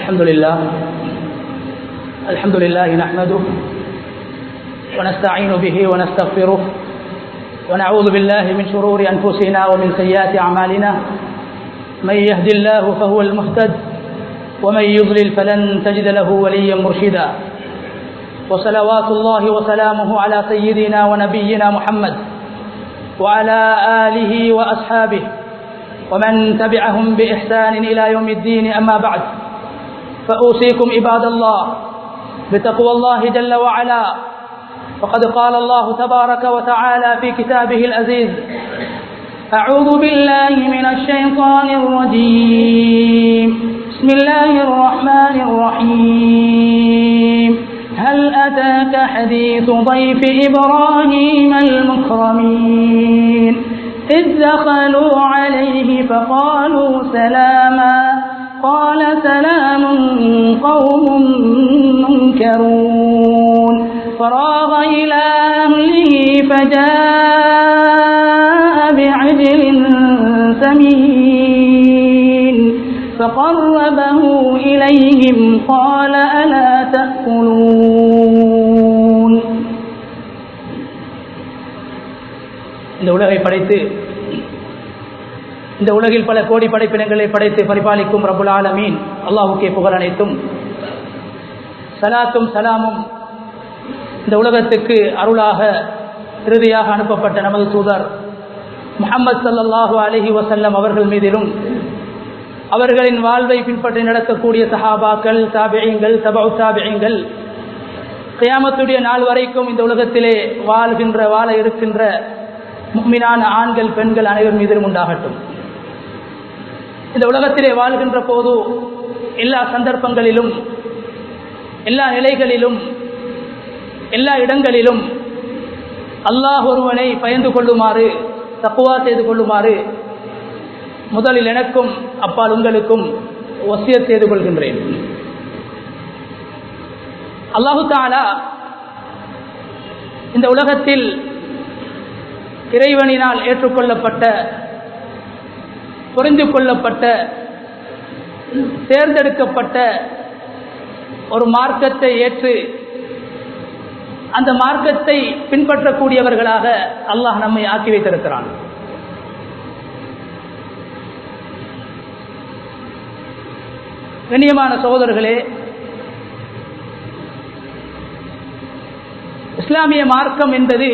الحمد لله الحمد لله نحمده ونستعين به ونستغفره ونعوذ بالله من شرور أنفسنا ومن سيئات أعمالنا من يهد الله فهو المهتد ومن يضلل فلن تجد له وليا مرشدا وصلوات الله وسلامه على سيدنا ونبينا محمد وعلى آله وأصحابه ومن تبعهم بإحسان إلى يوم الدين أما بعد فأوصيكم عباد الله بتقوى الله جل وعلا وقد قال الله تبارك وتعالى في كتابه العزيز أعوذ بالله من الشيطان الرجيم بسم الله الرحمن الرحيم هل أتاك حديث ضيف إبراهيم المكرمين إذ دخلوا عليه فقالوا سلاما قال سلام قوم منكرون فراغ إلى أهله فجاء بعجل سمين فقربه إليهم قال ألا تأكلون இந்த உலகை படைத்து இந்த உலகில் பல கோடி படைப்பினங்களை படைத்து பரிபாலிக்கும் ரபுல் ஆலமீன் அல்லாஹுக்கே புகழ் அனைத்தும் சலாத்தும் சலாமும் இந்த உலகத்துக்கு அருளாக இறுதியாக அனுப்பப்பட்ட நமது தூதர் முகமது சல்லாஹூ அலஹி வசல்லம் அவர்கள் மீதிலும் அவர்களின் வாழ்வை பின்பற்றி நடக்கக்கூடிய சஹாபாக்கள் தாபியங்கள் தபு தாபியங்கள் கியாமத்துடைய நாள் வரைக்கும் இந்த உலகத்திலே வாழ்கின்ற வாழ இருக்கின்ற முக்மினான ஆண்கள் பெண்கள் அனைவர் மீதிலும் உண்டாகட்டும் இந்த உலகத்திலே வாழ்கின்ற போது எல்லா சந்தர்ப்பங்களிலும் எல்லா நிலைகளிலும் எல்லா இடங்களிலும் அல்லாஹ் ஒருவனை பயந்து கொள்ளுமாறு தப்புவா செய்து கொள்ளுமாறு முதலில் எனக்கும் அப்பால் உங்களுக்கும் ஒசிய செய்து கொள்கின்றேன் அல்லாஹு தாலா இந்த உலகத்தில் இறைவனினால் ஏற்றுக்கொள்ளப்பட்ட புரிந்து கொள்ளப்பட்ட தேர்ந்தெடுக்கப்பட்ட ஒரு மார்க்கத்தை ஏற்று அந்த மார்க்கத்தை பின்பற்றக்கூடியவர்களாக அல்லாஹ் நம்மை ஆக்கி வைத்திருக்கிறான் கண்ணியமான சகோதரர்களே இஸ்லாமிய மார்க்கம் என்பது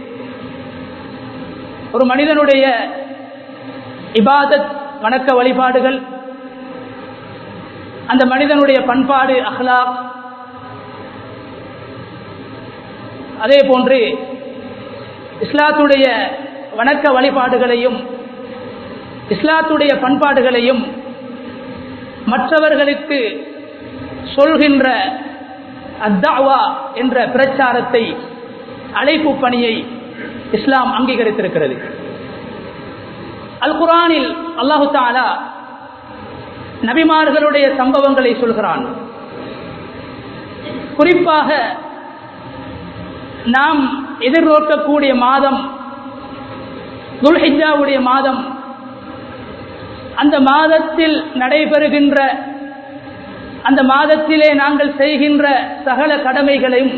ஒரு மனிதனுடைய இபாதத் வணக்க வழிபாடுகள் அந்த மனிதனுடைய பண்பாடு அஹ்லாக் அதே போன்று இஸ்லாத்துடைய வணக்க வழிபாடுகளையும் இஸ்லாத்துடைய பண்பாடுகளையும் மற்றவர்களுக்கு சொல்கின்ற அத்தாவா என்ற பிரச்சாரத்தை அழைப்பு பணியை இஸ்லாம் அங்கீகரித்திருக்கிறது அல் குரானில் அல்லாஹு தாலா நபிமார்களுடைய சம்பவங்களை சொல்கிறான் குறிப்பாக நாம் எதிர்நோக்கக்கூடிய மாதம் துல்ஹிஜாவுடைய மாதம் அந்த மாதத்தில் நடைபெறுகின்ற அந்த மாதத்திலே நாங்கள் செய்கின்ற சகல கடமைகளையும்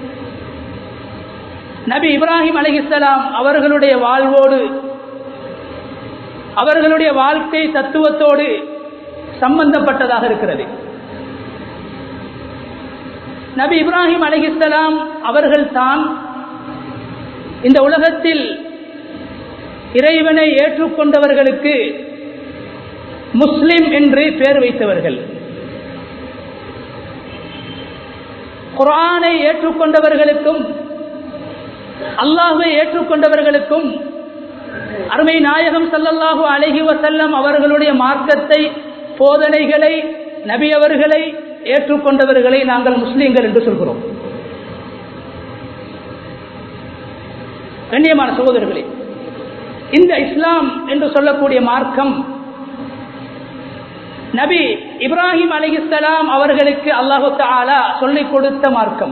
நபி இப்ராஹிம் அலிஹிஸ்லாம் அவர்களுடைய வாழ்வோடு அவர்களுடைய வாழ்க்கை தத்துவத்தோடு சம்பந்தப்பட்டதாக இருக்கிறது நபி இப்ராஹிம் அலிஹிஸ்லாம் அவர்கள் தான் இந்த உலகத்தில் இறைவனை ஏற்றுக்கொண்டவர்களுக்கு முஸ்லிம் என்று பெயர் வைத்தவர்கள் குரானை ஏற்றுக்கொண்டவர்களுக்கும் அல்லாஹை ஏற்றுக்கொண்டவர்களுக்கும் அருமை நாயகம் சல்லல்லாஹு அழகி வசல்லம் அவர்களுடைய மார்க்கத்தை போதனைகளை நபி அவர்களை ஏற்றுக்கொண்டவர்களை நாங்கள் முஸ்லீம்கள் என்று சொல்கிறோம் கண்ணியமான சகோதரர்களே இந்த இஸ்லாம் என்று சொல்லக்கூடிய மார்க்கம் நபி இப்ராஹிம் அலிஹிஸ்லாம் அவர்களுக்கு அல்லாஹு தாலா சொல்லிக் கொடுத்த மார்க்கம்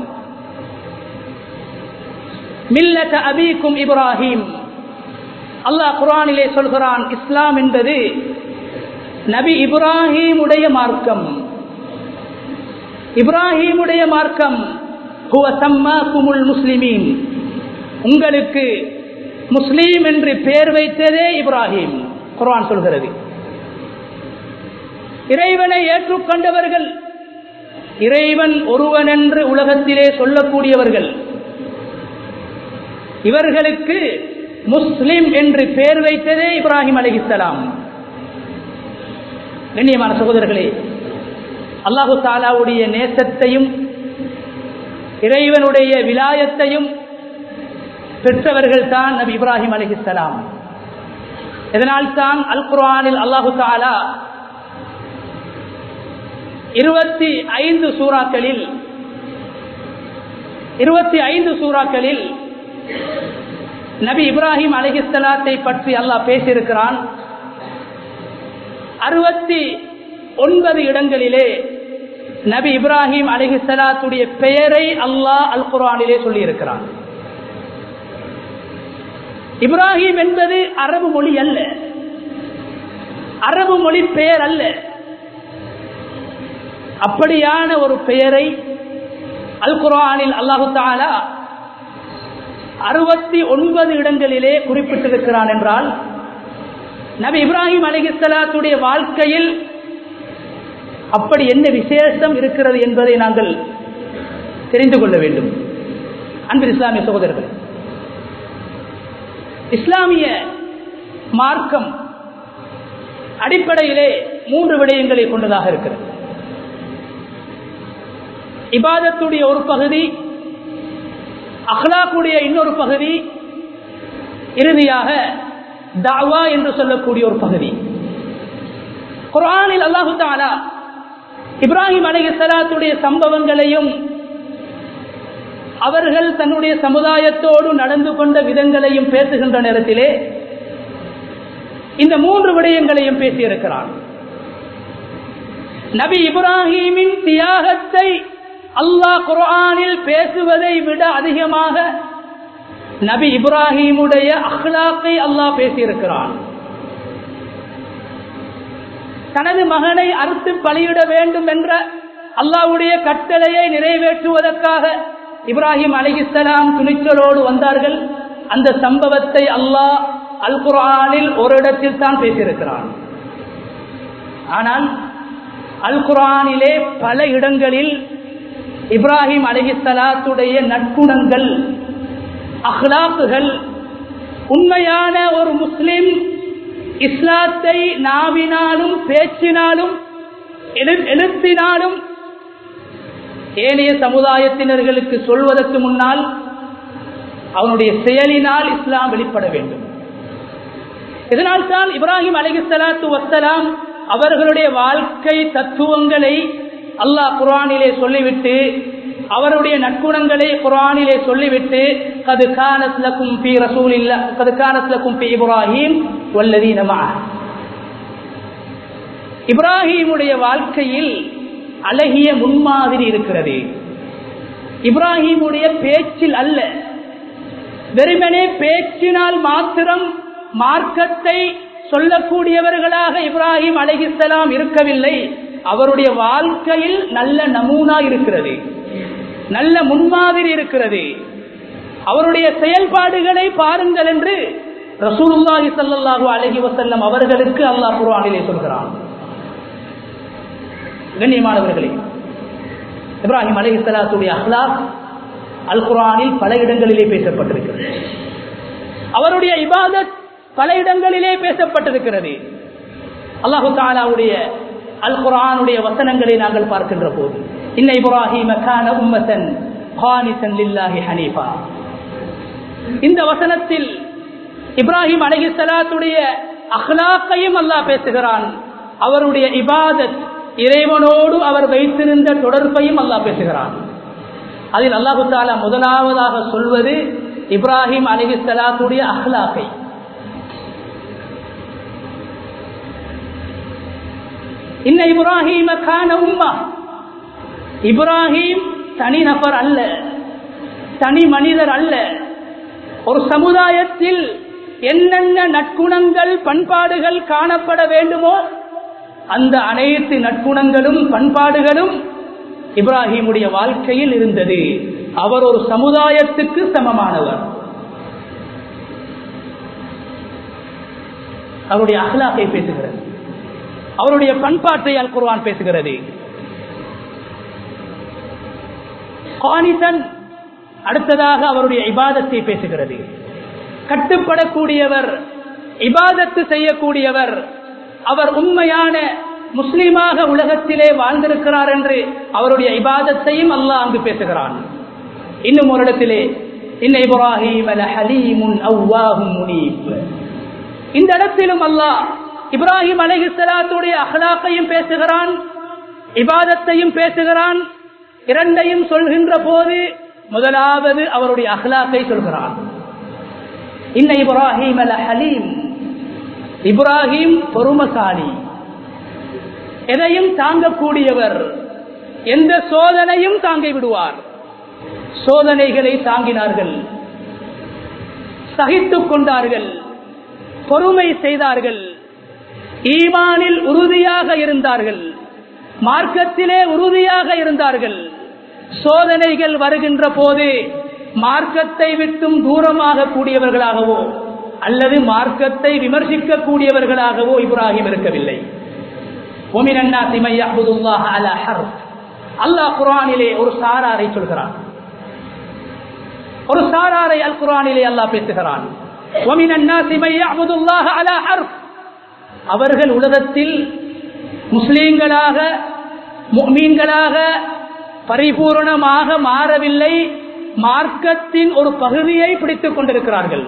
மில்லத அபீக்கும் இப்ராஹிம் அல்லாஹ் குரானிலே சொல்கிறான் இஸ்லாம் என்பது நபி இப்ராஹிமுடைய மார்க்கம் இப்ராஹிமுடைய மார்க்கம் முஸ்லிமீன் உங்களுக்கு முஸ்லீம் என்று பெயர் வைத்ததே இப்ராஹிம் குர்ஆன் சொல்கிறது இறைவனை ஏற்றுக்கொண்டவர்கள் இறைவன் ஒருவன் என்று உலகத்திலே சொல்லக்கூடியவர்கள் இவர்களுக்கு முஸ்லிம் என்று பெயர் வைத்ததே இப்ராஹிம் அலிஹிஸ்லாம் கண்ணியமான சகோதரர்களே அல்லாஹு தாலாவுடைய நேசத்தையும் இறைவனுடைய விலாயத்தையும் பெற்றவர்கள் தான் நபி இப்ராஹிம் அலிஹிஸ்லாம் இதனால் தான் அல் குர்ஆனில் அல்லாஹு தாலா இருபத்தி ஐந்து சூறாக்களில் இருபத்தி ஐந்து சூறாக்களில் நபி இப்ராஹிம் அலிஹிஸ்லாத்தை பற்றி அல்லாஹ் பேசியிருக்கிறான் அறுபத்தி ஒன்பது இடங்களிலே நபி இப்ராஹிம் அலிஹிஸ்லாத்துடைய பெயரை அல்லாஹ் அல் குரானிலே சொல்லியிருக்கிறான் இப்ராஹிம் என்பது அரபு மொழி அல்ல அரபு மொழி பெயர் அல்ல அப்படியான ஒரு பெயரை அல் குரானில் அல்லாஹு தாலா அறுபத்தி ஒன்பது இடங்களிலே குறிப்பிட்டிருக்கிறான் என்றால் நபி இப்ராஹிம் அலிஹலாத்துடைய வாழ்க்கையில் அப்படி என்ன விசேஷம் இருக்கிறது என்பதை நாங்கள் தெரிந்து கொள்ள வேண்டும் அன்பு இஸ்லாமிய சகோதரர்கள் இஸ்லாமிய மார்க்கம் அடிப்படையிலே மூன்று விடயங்களை கொண்டதாக இருக்கிறது இபாதத்துடைய ஒரு பகுதி அஹ்லாக்குடைய இன்னொரு பகுதி இறுதியாக தாவா என்று சொல்லக்கூடிய ஒரு பகுதி குரானில் அல்லாஹு தாலா இப்ராஹிம் அலி சலாத்துடைய சம்பவங்களையும் அவர்கள் தன்னுடைய சமுதாயத்தோடு நடந்து கொண்ட விதங்களையும் பேசுகின்ற நேரத்திலே இந்த மூன்று விடயங்களையும் பேசியிருக்கிறான் நபி இப்ராஹிமின் தியாகத்தை அல்லாஹ் குரானில் பேசுவதை விட அதிகமாக நபி இப்ராஹிமுடைய அஹ்லாக்கை அல்லாஹ் பேசியிருக்கிறான் தனது மகனை அறுத்து பலியிட வேண்டும் என்ற அல்லாவுடைய கட்டளையை நிறைவேற்றுவதற்காக இப்ராஹிம் அலிஹிஸ்லாம் துணிச்சலோடு வந்தார்கள் அந்த சம்பவத்தை அல்லாஹ் அல் குரானில் ஒரு இடத்தில் தான் பேசியிருக்கிறான் ஆனால் அல் குரானிலே பல இடங்களில் இப்ராஹிம் அலிஹிஸ்லாத்துடைய நற்குணங்கள் அஹ்லாக்குகள் உண்மையான ஒரு முஸ்லிம் இஸ்லாத்தை நாவினாலும் பேச்சினாலும் எழுத்தினாலும் ஏனைய சமுதாயத்தினர்களுக்கு சொல்வதற்கு முன்னால் அவனுடைய செயலினால் இஸ்லாம் வெளிப்பட வேண்டும் இதனால் தான் இப்ராஹிம் அலிஹலாத்து வசலாம் அவர்களுடைய வாழ்க்கை தத்துவங்களை அல்லாஹ் குரானிலே சொல்லிவிட்டு அவருடைய நற்குணங்களை குரானிலே சொல்லிவிட்டு கது கானத்லக்கும் பி ரசூல் இல்ல கது கானத்லக்கும் பி இப்ராஹிம் வல்லதி நமா இப்ராஹிமுடைய வாழ்க்கையில் அழகிய முன்மாதிரி இருக்கிறது இப்ராஹிமுடைய பேச்சில் அல்ல வெறுமனே பேச்சினால் மாத்திரம் மார்க்கத்தை சொல்லக்கூடியவர்களாக இப்ராஹிம் அலஹிசலாம் இருக்கவில்லை அவருடைய வாழ்க்கையில் நல்ல நமூனா இருக்கிறது நல்ல முன்மாதிரி இருக்கிறது அவருடைய செயல்பாடுகளை பாருங்கள் என்று ரசூலுல்லாஹி சல்லாஹூ அலஹி வசல்லம் அவர்களுக்கு அல்லாஹ் குர்ஆனிலே சொல்கிறான் கண்ணியமானவர்களே இப்ராஹிம் அலஹி சலாத்துடைய அஹ்லாக் அல் குரானில் பல இடங்களிலே பேசப்பட்டிருக்கிறது அவருடைய இபாதத் பல இடங்களிலே பேசப்பட்டிருக்கிறது அல்லாஹு தாலாவுடைய அல் குரானுடைய வசனங்களை நாங்கள் பார்க்கின்ற போது இன்ன இப்ராஹிம் கான உம்மத்தன் ஹானிசன் லில்லாஹி ஹனீஃபா இந்த வசனத்தில் இப்ராஹிம் அலஹி சலாத்துடைய அஹ்லாக்கையும் அல்லாஹ் பேசுகிறான் அவருடைய இபாதத் இறைவனோடு அவர் வைத்திருந்த தொடர்பையும் அல்லாஹ் பேசுகிறான் அதில் அல்லாஹு தாலா முதலாவதாக சொல்வது இப்ராஹிம் அலஹி சலாத்துடைய அஹ்லாக்கை இன்ன இப்ராஹிம கான உம்மா இப்ராஹிம் தனி நபர் அல்ல தனி மனிதர் அல்ல ஒரு சமுதாயத்தில் என்னென்ன நற்குணங்கள் பண்பாடுகள் காணப்பட வேண்டுமோ அந்த அனைத்து நற்குணங்களும் பண்பாடுகளும் இப்ராஹிமுடைய வாழ்க்கையில் இருந்தது அவர் ஒரு சமுதாயத்துக்கு சமமானவர் அவருடைய அகலாக்கை பேசுகிறது அவருடைய பண்பாட்டை அல் குர்ஆன் பேசுகிறது கானிசன் அடுத்ததாக அவருடைய இபாதத்தை பேசுகிறது கட்டுப்படக்கூடியவர் இபாதத்து செய்யக்கூடியவர் அவர் உண்மையான முஸ்லீமாக உலகத்திலே வாழ்ந்திருக்கிறார் என்று அவருடைய இபாதத்தையும் அல்லாஹ் அங்கு பேசுகிறான் இன்னும் ஒரு இடத்திலே இன்ன இப்ராஹிம் ஹலீமுன் அவ்வாஹும் முனீப் இந்த இடத்திலும் அல்லாஹ் இப்ராஹிம் அலைஹிஸ்ஸலாத்துடைய அஹ்லாக்கையும் பேசுகிறான் இபாதத்தையும் பேசுகிறான் இரண்டையும் சொல்கின்ற போது முதலாவது அவருடைய அஹ்லாக்கை சொல்கிறான் இன்ன இப்ராஹிம் அல ஹலீம் இப்ராஹிம் பொறுமசாலி எதையும் தாங்கக்கூடியவர் எந்த சோதனையும் தாங்கி விடுவார் சோதனைகளை தாங்கினார்கள் சகித்துக் கொண்டார்கள் பொறுமை செய்தார்கள் ஈமானில் உறுதியாக இருந்தார்கள் மார்க்கத்திலே உறுதியாக இருந்தார்கள் சோதனைகள் வருகின்ற போது மார்க்கத்தை விட்டும் தூரமாக கூடியவர்களாகவோ அல்லது மார்க்கத்தை விமர்சிக்க கூடியவர்களாகவோ இப்ராஹிம் இருக்கவில்லை அல்லாஹ் குரானிலே ஒரு சாராரை சொல்கிறான் ஒரு சாராரை அல் குரானிலே அல்லாஹ் பேசுகிறான் அவர்கள் உலகத்தில் முஸ்லீம்களாக மீன்களாக பரிபூர்ணமாக மாறவில்லை மார்க்கத்தின் ஒரு பகுதியை பிடித்துக் கொண்டிருக்கிறார்கள்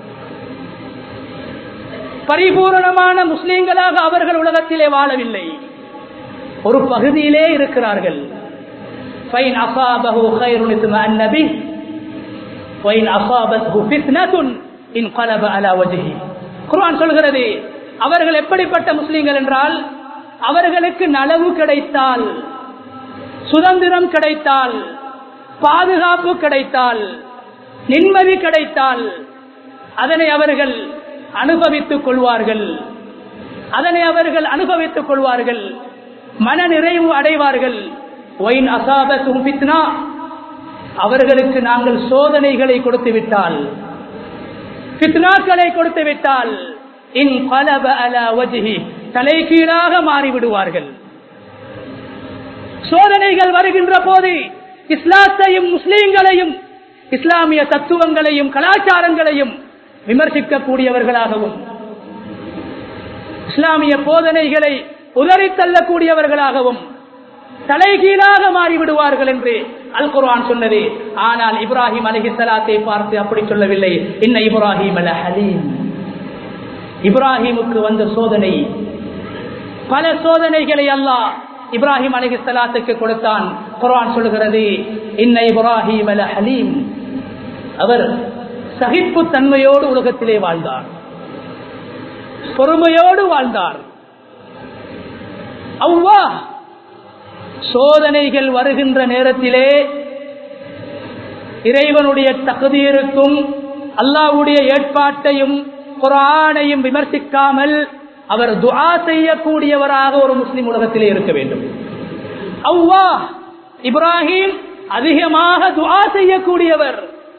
பரிபூர்ணமான முஸ்லீம்களாக அவர்கள் உலகத்திலே வாழவில்லை ஒரு பகுதியிலே இருக்கிறார்கள் சொல்கிறது அவர்கள் எப்படிப்பட்ட முஸ்லீம்கள் என்றால் அவர்களுக்கு நலவு கிடைத்தால் சுதந்திரம் கிடைத்தால் பாதுகாப்பு கிடைத்தால் நிம்மதி கிடைத்தால் அதனை அவர்கள் அனுபவித்துக் கொள்வார்கள் அதனை அவர்கள் அனுபவித்துக் கொள்வார்கள் மன நிறைவு அடைவார்கள் அவர்களுக்கு நாங்கள் சோதனைகளை கொடுத்து விட்டால் பித்னாக்களை கொடுத்து விட்டால் இன் பலப அல வஜிஹி தலைகீழாக மாறிவிடுவார்கள் சோதனைகள் வருகின்ற போது இஸ்லாத்தையும் முஸ்லீம்களையும் இஸ்லாமிய தத்துவங்களையும் கலாச்சாரங்களையும் விமர்சிக்கக்கூடியவர்களாகவும் இஸ்லாமிய போதனைகளை உதறி தள்ளக்கூடியவர்களாகவும் தலைகீழாக மாறிவிடுவார்கள் என்று அல் குர்ஆன் சொன்னது ஆனால் இப்ராஹிம் அலிஹிசலாத்தை பார்த்து அப்படி சொல்லவில்லை இன்ன இப்ராஹிம் அல ஹலீம் இப்ராஹிமுக்கு வந்த சோதனை பல சோதனைகளை அல்லாஹ் இப்ராஹிம் அலிஹிசலாத்துக்கு கொடுத்தான் குர்ஆன் சொல்கிறது இன்ன இப்ராஹிம் அல ஹலீம் அவர் சகிப்பு தன்மையோடு உலகத்திலே வாழ்ந்தார் பொறுமையோடு வாழ்ந்தார் அவ்வா சோதனைகள் வருகின்ற நேரத்திலே இறைவனுடைய தகுதியிருக்கும் அல்லாவுடைய ஏற்பாட்டையும் குரானையும் விமர்சிக்காமல் அவர் துஆ செய்யக்கூடியவராக ஒரு முஸ்லிம் உலகத்திலே இருக்க வேண்டும் அவ்வா இப்ராஹிம் அதிகமாக துஆ செய்யக்கூடியவர்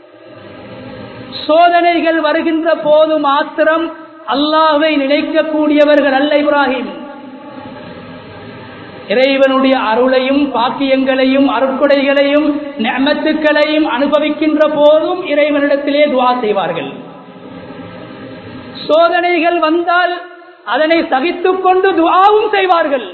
சோதனைகள் வருகின்ற போது மாத்திரம் அல்லாவை நினைக்கக்கூடியவர்கள் அல்ல இப்ராஹிம் இறைவனுடைய அருளையும் பாக்கியங்களையும் அருட்கொடைகளையும் நெமத்துக்களையும் அனுபவிக்கின்ற போதும் இறைவனிடத்திலே துவா செய்வார்கள் சோதனைகள் வந்தால் அதனை சகித்துக் கொண்டு துவாவும் செய்வார்கள்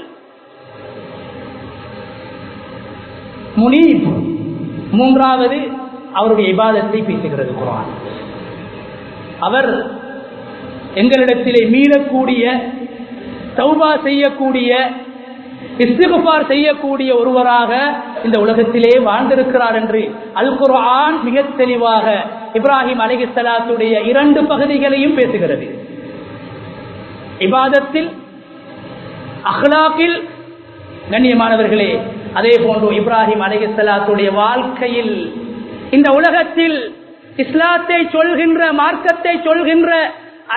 முனீப் மூன்றாவது அவருடைய இபாதத்தை பேசுகிறது குரான் அவர் எங்களிடத்திலே மீளக்கூடிய தௌபா செய்யக்கூடிய இஸ்திகுபார் செய்யக்கூடிய ஒருவராக இந்த உலகத்திலே வாழ்ந்திருக்கிறார் என்று அல் குர்ஆன் மிக தெளிவாக இப்ராஹிம் அலிஹலாத்துடைய இரண்டு பகுதிகளையும் பேசுகிறது இபாதத்தில் அஹ்லாக்கில் கண்ணியமானவர்களே அதே போன்று இப்ராஹிம் அலிஹலாத்துடைய வாழ்க்கையில் இந்த உலகத்தில் இஸ்லாத்தை சொல்கின்ற மார்க்கத்தை சொல்கின்ற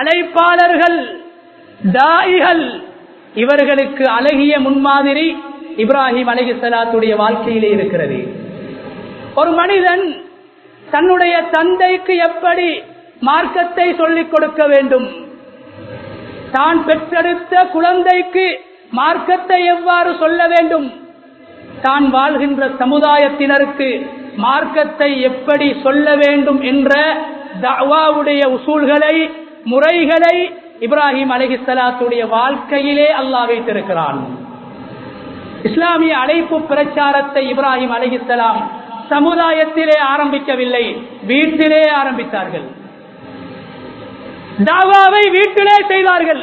அழைப்பாளர்கள் தாயிகள் இவர்களுக்கு அழகிய முன்மாதிரி இப்ராஹிம் அலிஹலாத்துடைய வாழ்க்கையிலே இருக்கிறது ஒரு மனிதன் தன்னுடைய தந்தைக்கு எப்படி மார்க்கத்தை சொல்லிக் கொடுக்க வேண்டும் தான் பெற்றெடுத்த குழந்தைக்கு மார்க்கத்தை எவ்வாறு சொல்ல வேண்டும் தான் வாழ்கின்ற சமுதாயத்தினருக்கு மார்க்கத்தை எப்படி சொல்ல வேண்டும் என்ற தவாவுடைய உசூல்களை முறைகளை இப்ராஹிம் அலிஹலாத்துடைய வாழ்க்கையிலே அல்லாஹ் வைத்திருக்கிறான் இஸ்லாமிய அழைப்பு பிரச்சாரத்தை இப்ராஹிம் அலிஹலாம் சமுதாயத்திலே ஆரம்பிக்கவில்லை வீட்டிலே ஆரம்பித்தார்கள் தாவாவை வீட்டிலே செய்தார்கள்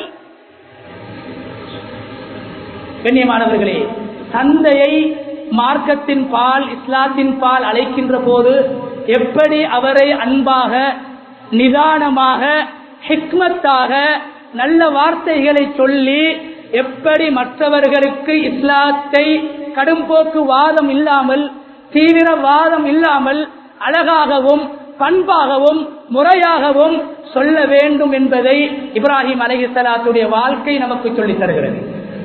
கண்ணியமானவர்களே தந்தையை மார்க்கத்தின் பால் இஸ்லாத்தின் பால் அழைக்கின்ற போது எப்படி அவரை அன்பாக நிதானமாக ஹிக்மத்தாக நல்ல வார்த்தைகளை சொல்லி எப்படி மற்றவர்களுக்கு இஸ்லாத்தை கடும்போக்கு வாதம் இல்லாமல் தீவிர வாதம் இல்லாமல் அழகாகவும் பண்பாகவும் முறையாகவும் சொல்ல வேண்டும் என்பதை இப்ராஹிம் அலஹிசலாத்துடைய வாழ்க்கை நமக்கு சொல்லித் தருகிறது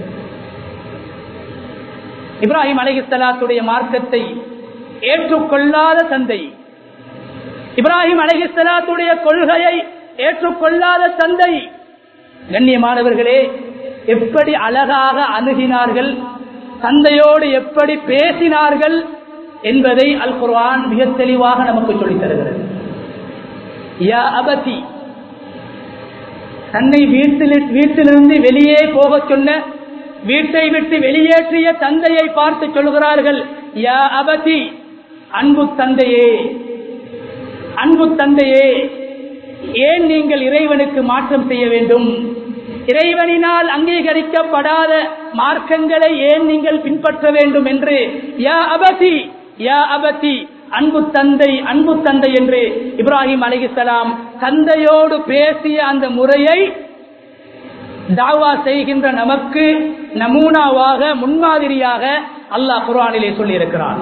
இப்ராஹிம் அலஹிசலாத்துடைய மார்க்கத்தை ஏற்றுக்கொள்ளாத தந்தை இப்ராஹிம் அலஹிசலாத்துடைய கொள்கையை ஏற்றுக்கொள்ளாத தந்தை கண்ணியமானவர்களே எப்படி அழகாக அணுகினார்கள் தந்தையோடு எப்படி பேசினார்கள் என்பதை அல் குர்ஆன் மிக தெளிவாக நமக்கு சொல்லித் தருகிறது யா அபதி தன்னை வீட்டில் வீட்டிலிருந்து வெளியே போக சொன்ன வீட்டை விட்டு வெளியேற்றிய தந்தையை பார்த்து சொல்கிறார்கள் யா அபதி அன்பு தந்தையே அன்பு தந்தையே ஏன் நீங்கள் இறைவனுக்கு மாற்றம் செய்ய வேண்டும் இறைவனினால் அங்கீகரிக்கப்படாத மார்க்கங்களை ஏன் நீங்கள் பின்பற்ற வேண்டும் என்று யா அபதி யா அபதி அன்பு தந்தை அன்பு தந்தை என்று இப்ராஹிம் அலிகலாம் தந்தையோடு பேசிய அந்த முறையை தாவா செய்கின்ற நமக்கு நமூனாவாக முன்மாதிரியாக அல்லாஹ் குர்ஆனிலே சொல்லியிருக்கிறான்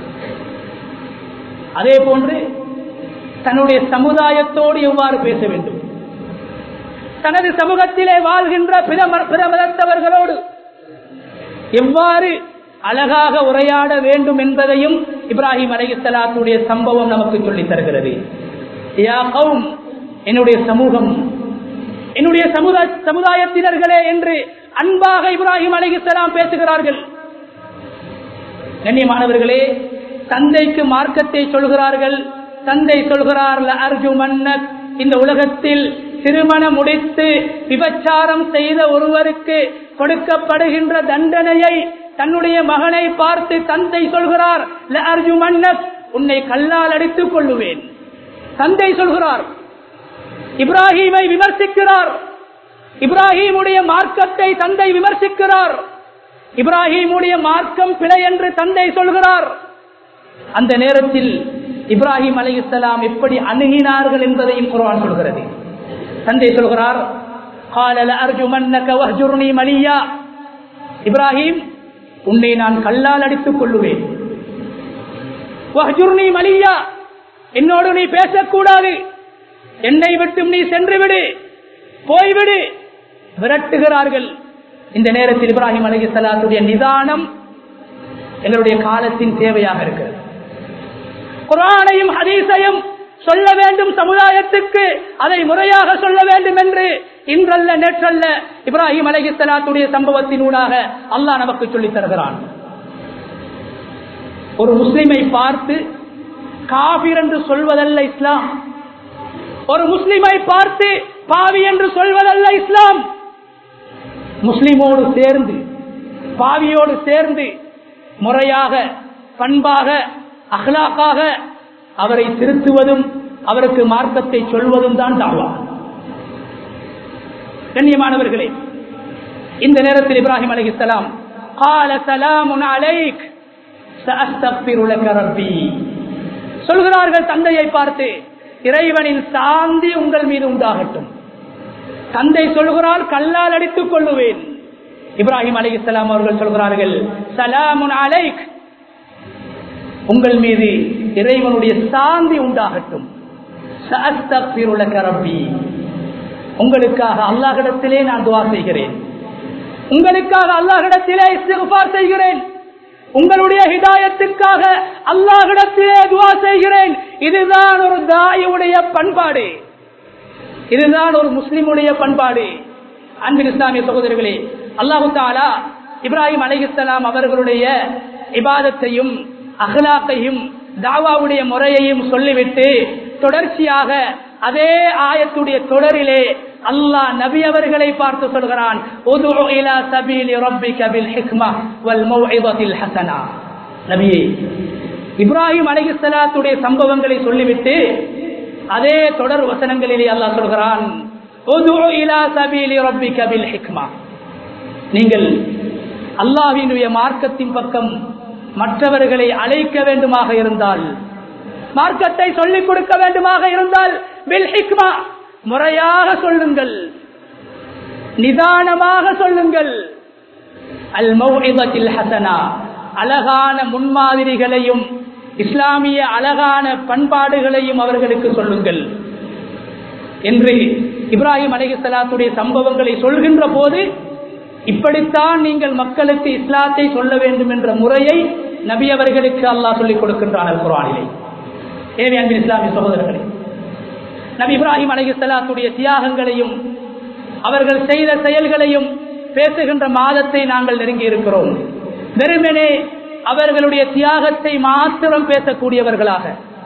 அதே போன்று தன்னுடைய சமுதாயத்தோடு எவ்வாறு பேச வேண்டும் தனது சமூகத்திலே வாழ்கின்ற பிரமதத்தவர்களோடு எவ்வாறு அழகாக உரையாட வேண்டும் என்பதையும் இப்ராஹிம் அலைசலாத்துடைய சம்பவம் நமக்கு சொல்லித் தருகிறது யா கௌம் என்னுடைய சமூகம் என்னுடைய சமுதாய சமுதாயத்தினர்களே என்று அன்பாக இப்ராஹிம் அலைசலாம் பேசுகிறார்கள் கண்ணியமானவர்களே தந்தைக்கு மார்க்கத்தை சொல்கிறார்கள் தந்தை சொல்கிறார் அர்ஜு மன்னக் இந்த உலகத்தில் திருமணம் முடித்து விபச்சாரம் செய்த ஒருவருக்கு கொடுக்கப்படுகின்ற தண்டனையை தன்னுடைய மகனை பார்த்து தந்தை சொல்கிறார் அர்ஜு மன்னக் உன்னை கல்லால் அடித்துக் கொள்ளுவேன் தந்தை சொல்கிறார் இப்ராஹீமை விமர்சிக்கிறார் இப்ராஹீமுடைய மார்க்கத்தை தந்தை விமர்சிக்கிறார் இப்ராஹீமுடைய மார்க்கம் பிழை என்று தந்தை சொல்கிறார் அந்த நேரத்தில் இப்ராஹிம் அலி இஸ்லாம் எப்படி அணுகினார்கள் என்பதையும் குர்ஆன் சொல்கிறது தந்தை சொல்கிறார் மலியா இப்ராஹிம் உன்னை நான் கல்லால் அடித்துக் கொள்ளுவேன் மலியா என்னோடு நீ பேசக்கூடாது என்னை விட்டு நீ சென்று விடு போய்விடு விரட்டுகிறார்கள் இந்த நேரத்தில் இப்ராஹிம் அலி சலாத்துடைய நிதானம் எங்களுடைய காலத்தின் தேவையாக இருக்கிறது குரானையும் ஹதீஸையும் சொல்ல வேண்டும் சமுதாயத்துக்கு அதை முறையாக சொல்ல வேண்டும் என்று இன்றல்ல நேற்றல்ல இப்ராஹிம் அலகி சலாத்துடைய சம்பவத்தினூடாக அல்லாஹ் நமக்கு சொல்லித் தருகிறான் ஒரு முஸ்லிமை பார்த்து காபிர் என்று சொல்வதல்ல இஸ்லாம் ஒரு முஸ்லிமை பார்த்து பாவி என்று சொல்வதல்ல இஸ்லாம் முஸ்லிமோடு சேர்ந்து பாவியோடு சேர்ந்து முறையாக பண்பாக அஹ்லாக்காக அவரை திருத்துவதும் அவருக்கு மார்க்கத்தை சொல்வதும் தான் தாவா கண்ணியமானவர்களே இந்த நேரத்தில் இப்ராஹிம் அலி இஸ்லாம் قال سلام عليك سأستغفر لك ربي சொல்கிறார்கள் தந்தையை பார்த்து இறைவனின் சாந்தி உங்கள் மீது உண்டாகட்டும் தந்தை சொல்கிறார் கல்லால் அடித்துக் கொள்ளுவேன் இப்ராஹிம் அலி இஸ்லாம் அவர்கள் சொல்கிறார்கள் சலாமுன் அலைக் உங்கள் மீது இறைவனுடைய சாந்தி உண்டாகட்டும் ரப்பி உங்களுக்காக அல்லாஹிடத்திலே நான் துவா செய்கிறேன் உங்களுக்காக அல்லாஹிடத்திலே இஸ்திஃபார் செய்கிறேன் உங்களுடைய ஹிதாயத்துக்காக அல்லாஹிடத்திலே துவா செய்கிறேன் இதுதான் ஒரு தாயுடைய பண்பாடு இதுதான் ஒரு முஸ்லிமுடைய பண்பாடு அன்பின் இஸ்லாமிய சகோதரர்களே அல்லாஹு தாலா இப்ராஹிம் அலிஹலாம் அவர்களுடைய இபாதத்தையும் அகலாக்கையும் தாவாவுடைய முறையையும் சொல்லிவிட்டு தொடர்ச்சியாக அதே ஆயத்துடைய தொடரிலே அல்லாஹ் நபி அவர்களை பார்த்து சொல்கிறான் நபியே இப்ராஹிம் அலிஹலாத்துடைய சம்பவங்களை சொல்லிவிட்டு அதே தொடர் வசனங்களிலே அல்லாஹ் சொல்கிறான் நீங்கள் அல்லாஹினுடைய மார்க்கத்தின் பக்கம் மற்றவர்களை அழைக்க வேண்டுமாக இருந்தால் மார்க்கத்தை சொல்லிக் கொடுக்க வேண்டுமாக இருந்தால் பில் ஹிக்மா முறையாக சொல்லுங்கள் நிதானமாக சொல்லுங்கள் அல் மௌஇதத்தில் ஹசனா அழகான முன்மாதிரிகளையும் இஸ்லாமிய அழகான பண்பாடுகளையும் அவர்களுக்கு சொல்லுங்கள் என்று இப்ராஹிம் அலிகலாத்துடைய சம்பவங்களை சொல்கின்ற போது இப்படித்தான் நீங்கள் மக்களுக்கு இஸ்லாத்தை சொல்ல வேண்டும் என்ற முறையை நபி அவர்களுக்கு அல்லாஹ் சொல்லிக் கொடுக்கின்றான் குரானிலே எனவே அன்பின் இஸ்லாமிய சகோதரர்களே நபி இப்ராஹிம் அலிகலாத்துடைய தியாகங்களையும் அவர்கள் செய்த செயல்களையும் பேசுகின்ற மாதத்தை நாங்கள் நெருங்கி இருக்கிறோம் வெறுமனே அவர்களுடைய தியாகத்தை மாத்திரம் பேசக்கூடியவர்களாக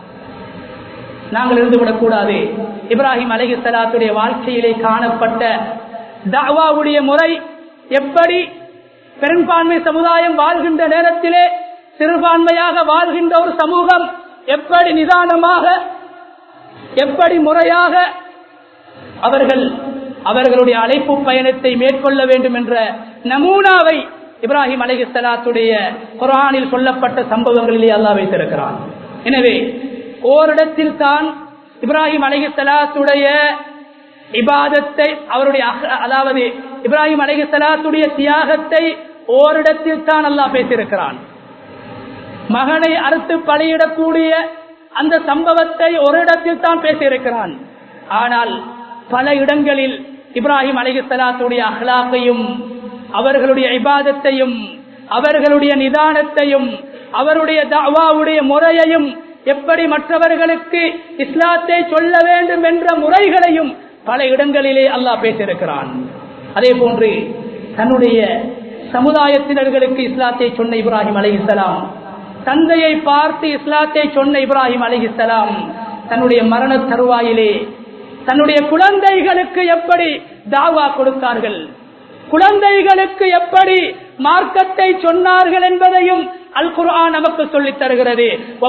நாங்கள் இருந்துவிடக் கூடாது இப்ராஹிம் அலஹி சலாத்துடைய வாழ்க்கையிலே காணப்பட்ட தாவாவுடைய முறை எப்படி பெரும்பான்மை சமுதாயம் வாழ்கின்ற நேரத்திலே சிறுபான்மையாக வாழ்கின்ற ஒரு சமூகம் எப்படி நிதானமாக எப்படி முறையாக அவர்கள் அவர்களுடைய அழைப்பு பயணத்தை மேற்கொள்ள வேண்டும் என்ற நமூனாவை இப்ராஹிம் அலஹி சலாத்துடைய குரானில் சொல்லப்பட்ட சம்பவங்களிலே அல்லா வைத்திருக்கிறான் எனவே ஓரிடத்தில் தான் இப்ராஹிம் அலஹி சலாத்துடைய இபாதத்தை அவருடைய அதாவது இப்ராஹிம் அலஹி சலாத்துடைய தியாகத்தை ஓரிடத்தில் தான் அல்லாஹ் பேசியிருக்கிறான் மகனை அறுத்து பலியிடக்கூடிய அந்த சம்பவத்தை ஒரு இடத்தில் தான் பேசியிருக்கிறான் ஆனால் பல இடங்களில் இப்ராஹிம் அலிகலாத்துடைய அஹ்லாக்கையும் அவர்களுடைய இபாதத்தையும் அவர்களுடைய நிதானத்தையும் அவருடைய தாவாவுடைய முறையையும் எப்படி மற்றவர்களுக்கு இஸ்லாத்தை சொல்ல வேண்டும் என்ற முறைகளையும் பல இடங்களிலே அல்லாஹ் பேசியிருக்கிறான் அதே போன்று தன்னுடைய சமுதாயத்தினர்களுக்கு இஸ்லாத்தை சொன்ன இப்ராஹிம் அலிஹலாம் தந்தையை பார்த்து இஸ்லாத்தை சொன்ன இப்ராஹிம் அலிஹலாம் தன்னுடைய மரண தருவாயிலே தன்னுடைய குழந்தைகளுக்கு எப்படி தாவா கொடுத்தார்கள் குழந்தைகளுக்கு எப்படி மார்க்கத்தை சொன்னார்கள் என்பதையும் அல் குர்ஆன் நமக்கு சொல்லித் தருகிறது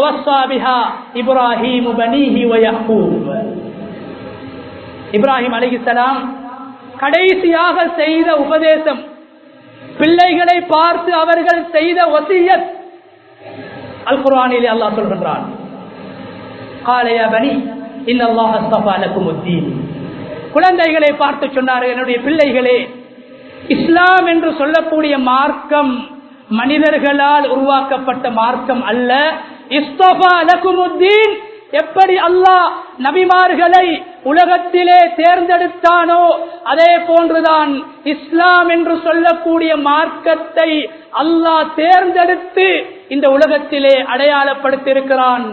இப்ராஹிம் இப்ராஹிம் அலிஹலாம் கடைசியாக செய்த உபதேசம் பிள்ளைகளை பார்த்து அவர்கள் செய்த வசியத் அல் குர்ஆனிலே அல்லாஹ் சொல்கின்றான் காலையா பனி குழந்தைகளை பார்த்து சொன்னார்கள் என்னுடைய பிள்ளைகளே இஸ்லாம் என்று சொல்லக்கூடிய மார்க்கம் மனிதர்களால் உருவாக்கப்பட்ட மார்க்கம் அல்ல இஸ்தபாலகுமுத்தீன் எப்படி அல்லாஹ் நபிமார்களை உலகத்திலே தேர்ந்தெடுத்தானோ அதே போன்றுதான் இஸ்லாம் என்று சொல்லக்கூடிய மார்க்கத்தை அல்லாஹ் தேர்ந்தெடுத்து இந்த உலகத்திலே அடையாளப்படுத்தியிருக்கிறான்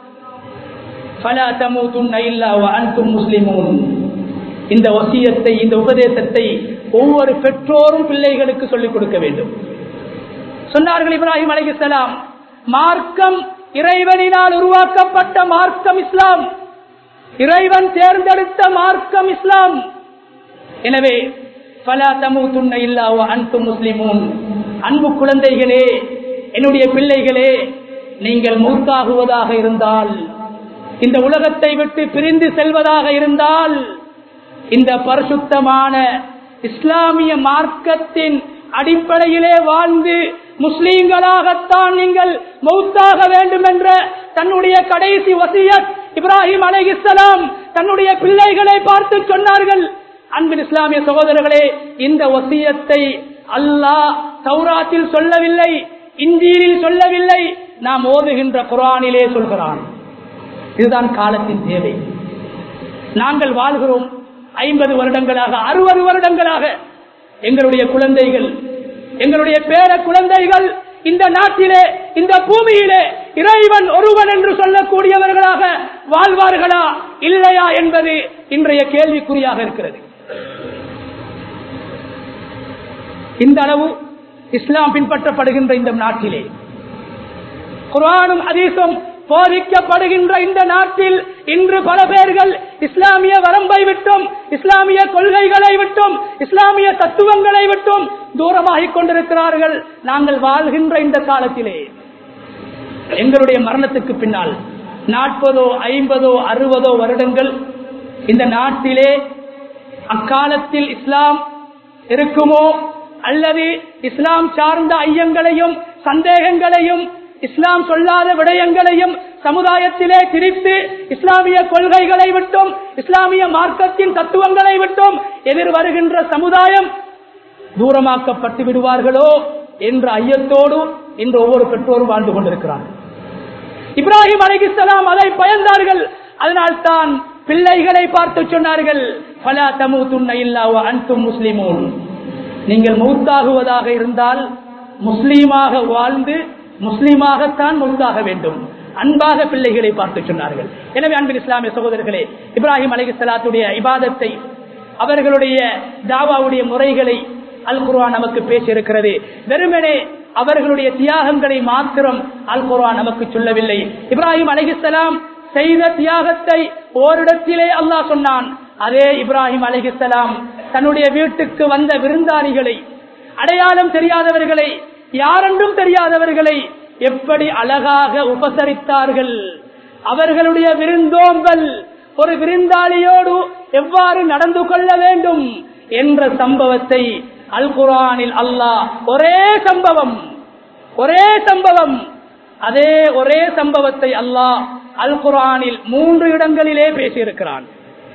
இந்த வசியத்தை இந்த உபதேசத்தை ஒவ்வொரு பெற்றோரும் பிள்ளைகளுக்கு சொல்லிக் கொடுக்க வேண்டும் சொன்னார்கள் இப்ராஹிம் அலிகலாம் மார்க்கம் இறைவனினால் உருவாக்கப்பட்ட மார்க்கம் இஸ்லாம் இறைவன் தேர்ந்தெடுத்த மார்க்கம் இஸ்லாம் எனவே பலா தமு துண்ண இல்லாவோ அன்பு முஸ்லிமூன் அன்பு குழந்தைகளே என்னுடைய பிள்ளைகளே நீங்கள் மூத்தாகுவதாக இருந்தால் இந்த உலகத்தை விட்டு பிரிந்து செல்வதாக இருந்தால் இந்த பரிசுத்தமான இஸ்லாமிய மார்க்கத்தின் அடிப்படையிலே வாழ்ந்து முஸ்லீம்களாகத்தான் நீங்கள் மௌத்தாக வேண்டும் என்ற தன்னுடைய கடைசி வசியத் இப்ராஹிம் அலைஹிஸ்ஸலாம் தன்னுடைய பிள்ளைகளை பார்த்து சொன்னார்கள் அன்பின் இஸ்லாமிய சகோதரர்களே இந்த வசியத்தை அல்லாஹ் தௌராத்தில் சொல்லவில்லை இந்தியில் சொல்லவில்லை நாம் ஓதுகின்ற குரானிலே சொல்கிறான் இதுதான் காலத்தின் தேவை நாங்கள் வாழ்கிறோம் ஐம்பது வருடங்களாக அறுபது வருடங்களாக எங்களுடைய குழந்தைகள் எங்களுடைய பேர குழந்தைகள் இந்த நாட்டிலே இந்த பூமியிலே இறைவன் ஒருவன் என்று சொல்லக்கூடியவர்களாக வாழ்வார்களா இல்லையா என்பது இன்றைய கேள்விக்குறியாக இருக்கிறது இந்த அளவு இஸ்லாம் பின்பற்றப்படுகின்ற இந்த நாட்டிலே குரானும் அதீசும் போதிக்கப்படுகின்ற இந்த நாட்டில் இன்று பல பேர்கள் இஸ்லாமிய வரம்பை விட்டும் இஸ்லாமிய கொள்கைகளை விட்டும் இஸ்லாமிய தத்துவங்களை விட்டும் தூரமாகிக் கொண்டிருக்கிறார்கள் நாங்கள் வாழ்கின்ற இந்த காலத்திலே எங்களுடைய மரணத்துக்கு பின்னால் நாற்பதோ ஐம்பதோ அறுபதோ வருடங்கள் இந்த நாட்டிலே அக்காலத்தில் இஸ்லாம் இருக்குமோ அல்லது இஸ்லாம் சார்ந்த ஐயங்களையும் சந்தேகங்களையும் இஸ்லாம் சொல்லாத விடயங்களையும் சமுதாயத்திலே திரித்து இஸ்லாமிய கொள்கைகளை விட்டும் இஸ்லாமிய மார்க்கத்தின் தத்துவங்களை விட்டும் எதிர் வருகின்ற சமுதாயம் தூரமாக்கப்பட்டு விடுவார்களோ என்ற ஐயத்தோடு இன்று ஒவ்வொரு பெற்றோரும் வாழ்ந்து கொண்டிருக்கிறார்கள் இப்ராஹிம் அலிகிஸ்லாம் அதை பயந்தார்கள் அதனால் தான் பிள்ளைகளை பார்த்து சொன்னார்கள் பலா தமு துண்ண இல்லாவ அன்தும் முஸ்லிமோன் நீங்கள் மௌத்தாகுவதாக இருந்தால் முஸ்லீமாக வாழ்ந்து முஸ்லீமாகத்தான் மௌத்தாக வேண்டும் அன்பாக பிள்ளைகளை பார்த்து சொன்னார்கள் எனவே அன்பின் இஸ்லாமிய சகோதரர்களே இப்ராஹிம் அலிகலாத்துடைய இபாதத்தை அவர்களுடைய தாவாவுடைய முறைகளை அல் குர்ஆன் நமக்கு பேசியிருக்கிறது வெறுமனே அவர்களுடைய தியாகங்களை மாத்திரம் அல் குர்ஆன் நமக்கு சொல்லவில்லை இப்ராஹிம் அலிகலாம் செய்த தியாகத்தை ஓரிடத்திலே அல்லாஹ் சொன்னான் அதே இப்ராஹிம் அலிகலாம் தன்னுடைய வீட்டுக்கு வந்த விருந்தாளிகளை அடையாளம் தெரியாதவர்களை யாரென்றும் தெரியாதவர்களை எப்படி அழகாக உபசரித்தார்கள் அவர்களுடைய விருந்தோம்பல் ஒரு விருந்தாளியோடு எவ்வாறு நடந்து கொள்ள வேண்டும் என்ற சம்பவத்தை அல் குரானில் அல்லாஹ் ஒரே சம்பவம் ஒரே சம்பவம் அதே ஒரே சம்பவத்தை அல்லாஹ் அல் குரானில் மூன்று இடங்களிலே பேசியிருக்கிறான்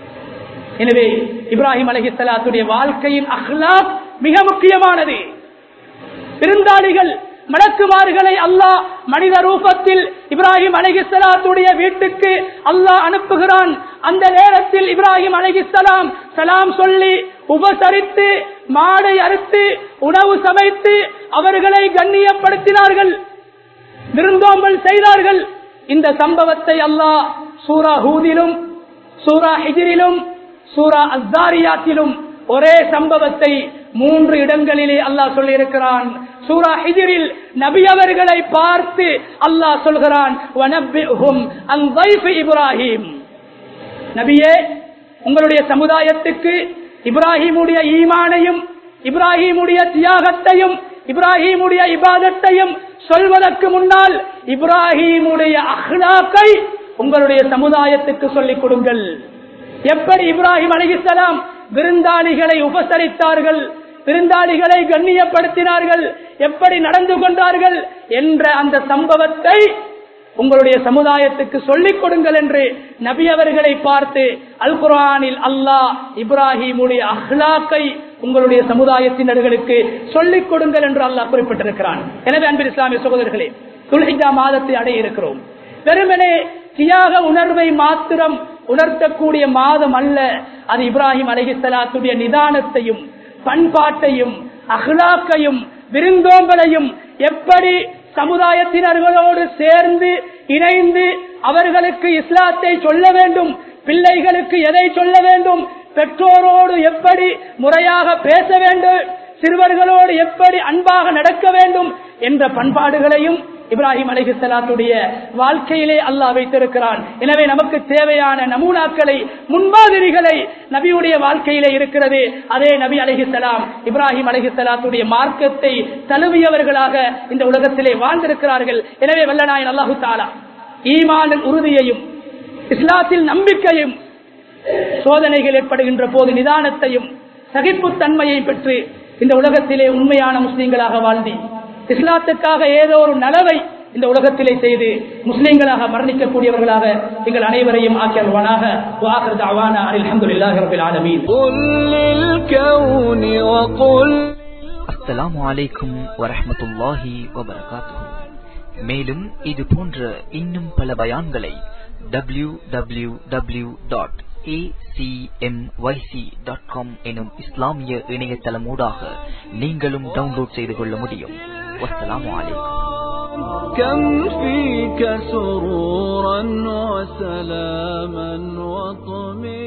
எனவே இப்ராஹிம் அலஹிஸ்லாத்துடைய வாழ்க்கையின் அஹ்லாப் மிக முக்கியமானது விருந்தாளிகள் மலக்குமார்களை அல்லாஹ் மனித ரூபத்தில் இப்ராஹிம் அலகிஸ்லாத்துடைய வீட்டுக்கு அல்லாஹ் அனுப்புகிறான் அந்த நேரத்தில் இப்ராஹிம் அலகிஸ்லாம் சலாம் சொல்லி உபசரித்து மாடை அறுத்து உணவு சமைத்து அவர்களை கண்ணியப்படுத்தினார்கள் விருந்தோம்பல் செய்தார்கள் இந்த சம்பவத்தை அல்லாஹ் சூரா ஹூதிலும் சூரா ஹிஜிரிலும் சூரா அஸ்தாரியாத்திலும் ஒரே சம்பவத்தை மூன்று இடங்களிலே அல்லாஹ் சொல்லி இருக்கிறான் சூரா ஹிஜிரில் நபி அவர்களை பார்த்து அல்லாஹ் சொல்கிறான் இப்ராஹிம் நபியே உங்களுடைய சமுதாயத்துக்கு இப்ராஹிமுடைய ஈமானையும் இப்ராஹிமுடைய தியாகத்தையும் இப்ராஹிமுடைய இபாதத்தையும் சொல்வதற்கு முன்னால் இப்ராஹிமுடைய அஹ்லாக்கை உங்களுடைய சமுதாயத்துக்கு சொல்லிக் கொடுங்கள் எப்படி இப்ராஹிம் அலிசலாம் விருந்தாளிகளை உபசரித்தார்கள் விருந்தாளிகளை கண்ணியப்படுத்தினார்கள் எப்படி நடந்து கொண்டார்கள் என்ற அந்த சம்பவத்தை உங்களுடைய சமுதாயத்துக்கு சொல்லிக் கொடுங்கள் என்று நபி அவர்களை பார்த்து அல் குரானில் அல்லாஹ் இப்ராஹிமுடைய அஹ்லாக்கை உங்களுடைய சமுதாயத்தினர்களுக்கு சொல்லிக் கொடுங்கள் என்று அல்லாஹ் குறிப்பிட்டிருக்கிறான் எனவே அன்பின் இஸ்லாமிய சகோதரர்களே துல்ஹிஜா மாதத்தை அடைய இருக்கிறோம் வெறுமனே தியாக உணர்வை மாத்திரம் உணர்த்தக்கூடிய மாதம் அல்ல அது இப்ராஹிம் அலஹிசலாத்துடைய நிதானத்தையும் பண்பாட்டையும் அஹ்லாக்கையும் விருந்தோம்பலையும் எப்படி சமுதாயத்தினர்களோடு சேர்ந்து இணைந்து அவர்களுக்கு இஸ்லாத்தை சொல்ல வேண்டும் பிள்ளைகளுக்கு எதை சொல்ல வேண்டும் பெற்றோரோடு எப்படி முறையாக பேச வேண்டும் சிறுவர்களோடு எப்படி அன்பாக நடக்க வேண்டும் என்ற பண்பாடுகளையும் இப்ராஹிம் அலிஹலாத்துடைய வாழ்க்கையிலே அல்லாஹ் வைத்திருக்கிறான் எனவே நமக்கு தேவையான நமூனாக்களை முன்மாதிரிகளை நபியுடைய வாழ்க்கையிலே இருக்கிறது அதே நபி அலிஹிசலாம் இப்ராஹிம் அலிஹலாத்துடைய மார்க்கத்தை தழுவியவர்களாக இந்த உலகத்திலே வாழ்ந்திருக்கிறார்கள் எனவே வல்லநாயன் அல்லாஹு தாலா ஈமானின் உறுதியையும் இஸ்லாத்தில் நம்பிக்கையும் சோதனைகள் ஏற்படுகின்ற போது நிதானத்தையும் சகிப்புத்தன்மையை பெற்று இந்த உலகத்திலே உண்மையான முஸ்லீம்களாக வாழ்ந்தி இஸ்லாத்துக்காக ஏதோ ஒரு நலவை இந்த உலகத்திலே செய்து முஸ்லீம்களாக மரணிக்கக்கூடியவர்களாக எங்கள் அனைவரையும் ஆக்கியல்வானாக வாகர் அவானா அல்ஹம்துலில்லாஹி ரபில் ஆலமீன் قل للكون وقل அஸ்ஸலாமு அலைக்கும் வரஹ்மத்துல்லாஹி வபரகாத்துஹு மேலும் இது போன்ற இன்னும் பல பயான்களை www.acmyc.com டாட் காம் எனும் இஸ்லாமிய இணையதளமூடாக நீங்களும் டவுன்லோட் செய்து கொள்ள முடியும் வஸ்ஸலாமு அலைக்கும் كم فيك سرورا وسلاما وطمئنا